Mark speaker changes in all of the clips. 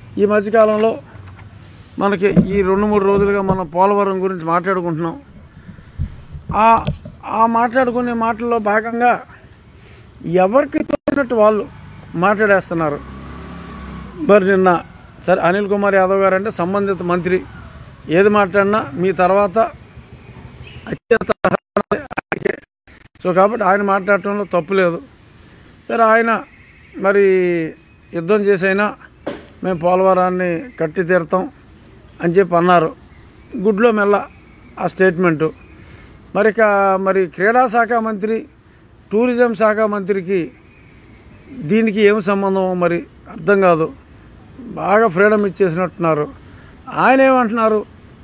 Speaker 1: ఈ మధ్యకాలంలో మనకి ఈ రెండు మూడు రోజులుగా మనం పోలవరం గురించి మాట్లాడుకుంటున్నాం ఆ ఆ మాట్లాడుకునే మాటల్లో భాగంగా ఎవరికి తోచినట్టు వాళ్ళు మాట్లాడేస్తున్నారు మరి నిన్న సరే అనిల్ కుమార్ యాదవ్ గారు అంటే సంబంధిత మంత్రి ఏది మాట్లాడినా మీ తర్వాత అత్యంత అర్హత ఆయనకే. సో కాబట్టి ఆయన మాట్లాడటంలో తప్పు లేదు సరే ఆయన మరి యుద్ధం చేసైనా మేము పోలవరాన్ని కట్టి తీరుతాం అని చెప్పి అన్నారు గుడ్లో మెల్ల ఆ స్టేట్మెంటు మరి ఇక మరి క్రీడా శాఖ మంత్రి టూరిజం శాఖ మంత్రికి దీనికి ఏం సంబంధం మరి అర్థం కాదు బాగా ఫ్రీడమ్ ఇచ్చేసినట్టున్నారు ఆయన ఏమంటున్నారు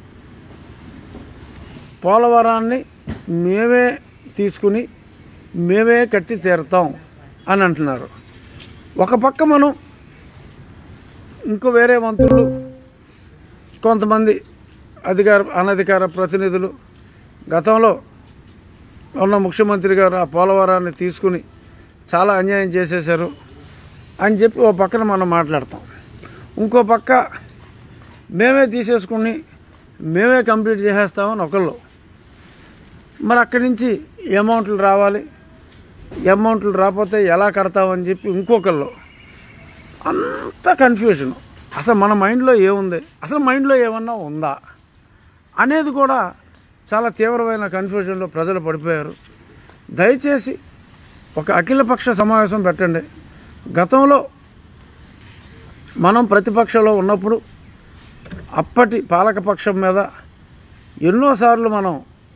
Speaker 1: పోలవరాన్ని మేమే తీసుకుని మేమే కట్టి తీరుతాం అని అంటున్నారు ఒక పక్క మనం ఇంకో వేరే మంత్రులు కొంతమంది అధికార అనధికార ప్రతినిధులు గతంలో ఉన్న ముఖ్యమంత్రి గారు ఆ పోలవరాన్ని తీసుకుని చాలా అన్యాయం చేసేశారు అని చెప్పి ఓ పక్కన మనం మాట్లాడతాం ఇంకో పక్క మేమే తీసేసుకుని మేమే కంప్లీట్ చేసేస్తామని ఒకళ్ళు మరి అక్కడి నుంచి అమౌంట్లు రావాలి అమౌంట్లు రాకపోతే ఎలా కడతామని చెప్పి ఇంకొకళ్ళు అంత కన్ఫ్యూజన్ అసలు మన మైండ్లో ఏముంది అసలు మైండ్లో ఏమన్నా ఉందా అనేది కూడా చాలా తీవ్రమైన కన్ఫ్యూజన్లో ప్రజలు పడిపోయారు దయచేసి ఒక అఖిలపక్ష సమావేశం పెట్టండి గతంలో మనం ప్రతిపక్షంలో ఉన్నప్పుడు అప్పటి పాలకపక్షం మీద ఎన్నోసార్లు మనం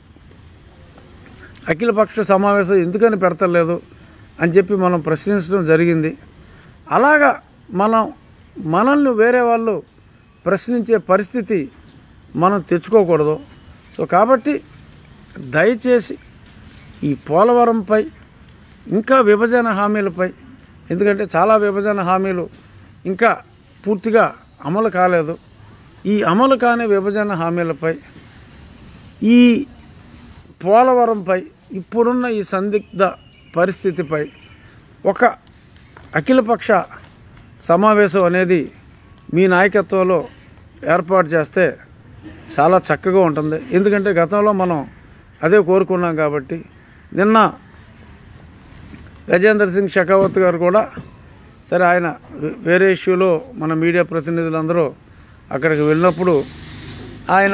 Speaker 1: అఖిలపక్ష సమావేశం ఎందుకని పెడతలేదు అని చెప్పి మనం ప్రశ్నించడం జరిగింది అలాగా మనం మనల్ని వేరే వాళ్ళు ప్రశ్నించే పరిస్థితి మనం తెచ్చుకోకూడదు సో కాబట్టి దయచేసి ఈ పోలవరంపై ఇంకా విభజన హామీలపై ఎందుకంటే చాలా విభజన హామీలు ఇంకా పూర్తిగా అమలు కాలేదు ఈ అమలు కాని విభజన హామీలపై ఈ పోలవరంపై ఇప్పుడున్న ఈ సందిగ్ధ పరిస్థితిపై ఒక అఖిలపక్ష సమావేశం అనేది మీ నాయకత్వంలో ఏర్పాటు చేస్తే చాలా చక్కగా ఉంటుంది ఎందుకంటే గతంలో మనం అదే కోరుకున్నాం కాబట్టి నిన్న గజేంద్ర సింగ్ షెకావత్ గారు కూడా సరే ఆయన వే- వేరే ఇష్యూలో మన మీడియా ప్రతినిధులందరూ అక్కడికి వెళ్ళినప్పుడు ఆయన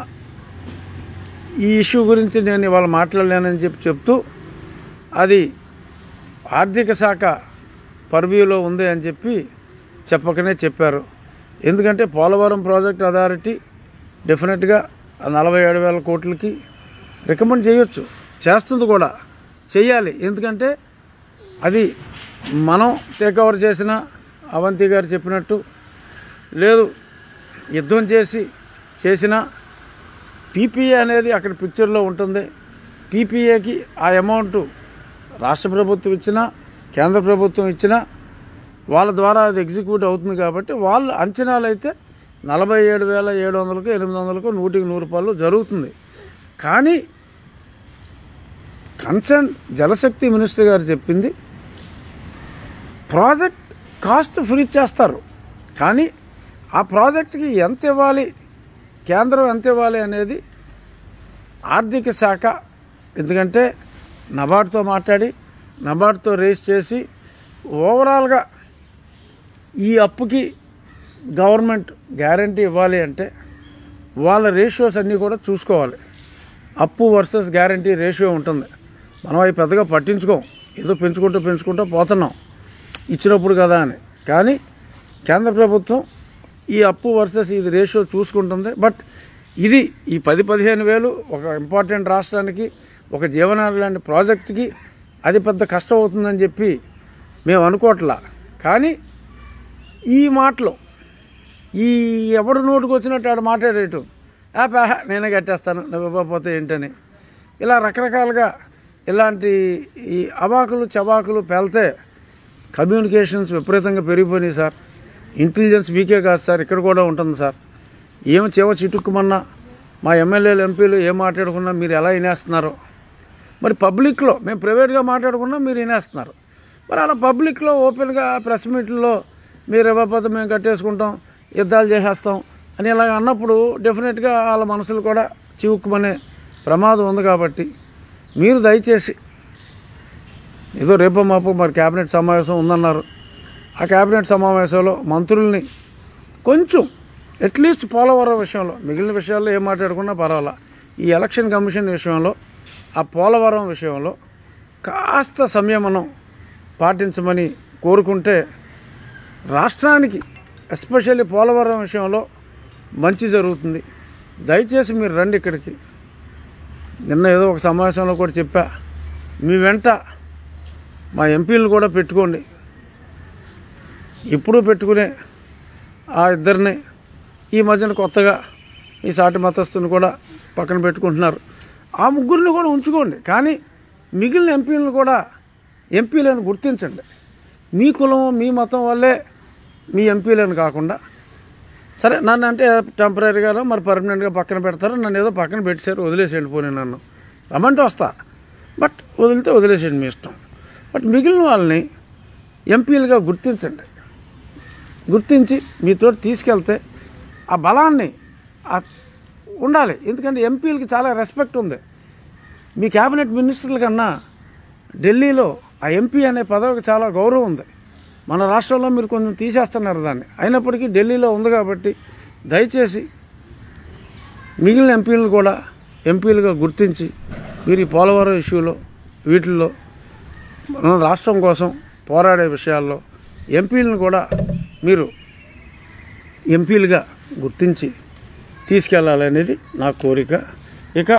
Speaker 1: ఈ ఇష్యూ గురించి నేను ఇవాళ మాట్లాడలేనని చెప్పి చెప్తూ అది ఆర్థిక శాఖ పర్వ్యూలో ఉంది అని చెప్పి చెప్పకనే చెప్పారు ఎందుకంటే పోలవరం ప్రాజెక్ట్ అథారిటీ డెఫినెట్గా ఆ నలభై ఏడు వేల కోట్లకి రికమెండ్ చేయొచ్చు చేస్తుంది కూడా చెయ్యాలి ఎందుకంటే అది మనం టేక్ ఓవర్ చేసిన అవంతి గారు చెప్పినట్టు లేదు యుద్ధం చేసి చేసిన పీపీఏ అనేది అక్కడ పిక్చర్లో ఉంటుంది పీపీఏకి ఆ అమౌంట్ రాష్ట్ర ప్రభుత్వం ఇచ్చినా కేంద్ర ప్రభుత్వం ఇచ్చినా వాళ్ళ ద్వారా అది ఎగ్జిక్యూట్ అవుతుంది కాబట్టి వాళ్ళ అంచనాలు అయితే నలభై ఏడు వేల ఏడు వందలకు ఎనిమిది వందలకు నూటికి నూరు రూపాయలు జరుగుతుంది కానీ కన్సర్న్ జలశక్తి మినిస్టర్ గారు చెప్పింది ప్రాజెక్ట్ కాస్ట్ ఫ్రీ చేస్తారు కానీ ఆ ప్రాజెక్ట్కి ఎంత ఇవ్వాలి కేంద్రం ఎంత ఇవ్వాలి అనేది ఆర్థిక శాఖ ఎందుకంటే నబార్డ్తో మాట్లాడి నబార్డ్తో రేస్ చేసి ఓవరాల్గా ఈ అప్పుకి గవర్నమెంట్ గ్యారంటీ ఇవ్వాలి అంటే వాళ్ళ రేషియోస్ అన్నీ కూడా చూసుకోవాలి అప్పు వర్సెస్ గ్యారంటీ రేషియో ఉంటుంది మనం అవి పెద్దగా పట్టించుకోం ఏదో పెంచుకుంటూ పెంచుకుంటూ పోతున్నాం ఇచ్చినప్పుడు కదా అని కానీ కేంద్ర ప్రభుత్వం ఈ అప్పు వర్సెస్ ఇది రేషియో చూసుకుంటుంది బట్ ఇది ఈ పది పదిహేను వేలు ఒక ఇంపార్టెంట్ రాష్ట్రానికి ఒక జీవనాడి లాంటి ప్రాజెక్ట్కి అది పెద్ద కష్టం అవుతుందని చెప్పి మేము అనుకోవట్లా కానీ ఈ మాటలు ఈ ఎవడు నోటుకు వచ్చినట్టు ఆడు మాట్లాడేయటం ఆ పేహ నేనే కట్టేస్తాను నువ్వు ఇవ్వకపోతే ఏంటని ఇలా రకరకాలుగా ఇలాంటి ఈ అవాకులు చవాకులు పేలితే కమ్యూనికేషన్స్ విపరీతంగా పెరిగిపోయినాయి సార్ ఇంటెలిజెన్స్ మీకే కాదు సార్ ఇక్కడ కూడా ఉంటుంది సార్ ఏమి చేవ చిటుక్కుమన్నా మా ఎమ్మెల్యేలు ఎంపీలు ఏం మాట్లాడుకున్నా మీరు ఎలా వినేస్తున్నారో మరి పబ్లిక్లో మేము ప్రైవేట్గా మాట్లాడుకున్నా మీరు వినేస్తున్నారు మరి అలా పబ్లిక్లో ఓపెన్గా ప్రెస్ మీట్లో మీరు ఇవ్వకపోతే మేము కట్టేసుకుంటాం యుద్ధాలు చేసేస్తాం అని ఇలాగ అన్నప్పుడు డెఫినెట్గా వాళ్ళ మనసులు కూడా చివుక్కుమనే ప్రమాదం ఉంది కాబట్టి మీరు దయచేసి ఏదో రేపో మాపో మరి క్యాబినెట్ సమావేశం ఉందన్నారు ఆ క్యాబినెట్ సమావేశంలో మంత్రుల్ని కొంచెం అట్లీస్ట్ పోలవరం విషయంలో మిగిలిన విషయాల్లో ఏం మాట్లాడుకున్నా పర్వాలా ఈ ఎలక్షన్ కమిషన్ విషయంలో ఆ పోలవరం విషయంలో కాస్త సంయమనం పాటించమని కోరుకుంటే రాష్ట్రానికి ఎస్పెషల్లీ పోలవరం విషయంలో మంచి జరుగుతుంది దయచేసి మీరు రండి ఇక్కడికి నిన్న ఏదో ఒక సమావేశంలో కూడా చెప్పా మీ వెంట మా ఎంపీలను కూడా పెట్టుకోండి ఇప్పుడు పెట్టుకునే ఆ ఇద్దరిని ఈ మధ్యన కొత్తగా ఈ సాటి మతస్థుని కూడా పక్కన పెట్టుకుంటున్నారు ఆ ముగ్గురిని కూడా ఉంచుకోండి కానీ మిగిలిన ఎంపీలను కూడా ఎంపీలను గుర్తించండి మీ కులం మీ మతం వల్లే మీ ఎంపీలను కాకుండా సరే నన్ను అంటే టెంపరీగానో మరి పర్మనెంట్గా పక్కన పెడతారు నన్ను ఏదో పక్కన పెట్టారు వదిలేసేయండి పోనీ నన్ను రమ్మంటే వస్తా బట్ వదిలితే వదిలేసేయండి మీ ఇష్టం బట్ మిగిలిన వాళ్ళని ఎంపీలుగా గుర్తించండి గుర్తించి మీతో తీసుకెళ్తే ఆ బలాన్ని ఆ- ఉండాలి ఎందుకంటే ఎంపీలకి చాలా రెస్పెక్ట్ ఉంది మీ క్యాబినెట్ మినిస్టర్ల కన్నా ఢిల్లీలో ఆ ఎంపీ అనే పదవికి చాలా గౌరవం ఉంది మన రాష్ట్రంలో మీరు కొంచెం తీసేస్తున్నారు దాన్ని అయినప్పటికీ ఢిల్లీలో ఉంది కాబట్టి దయచేసి మిగిలిన ఎంపీలను కూడా ఎంపీలుగా గుర్తించి మీరు ఈ పోలవరం ఇష్యూలో వీటిల్లో మన రాష్ట్రం కోసం పోరాడే విషయాల్లో ఎంపీలను కూడా మీరు ఎంపీలుగా గుర్తించి తీసుకెళ్ళాలనేది నా కోరిక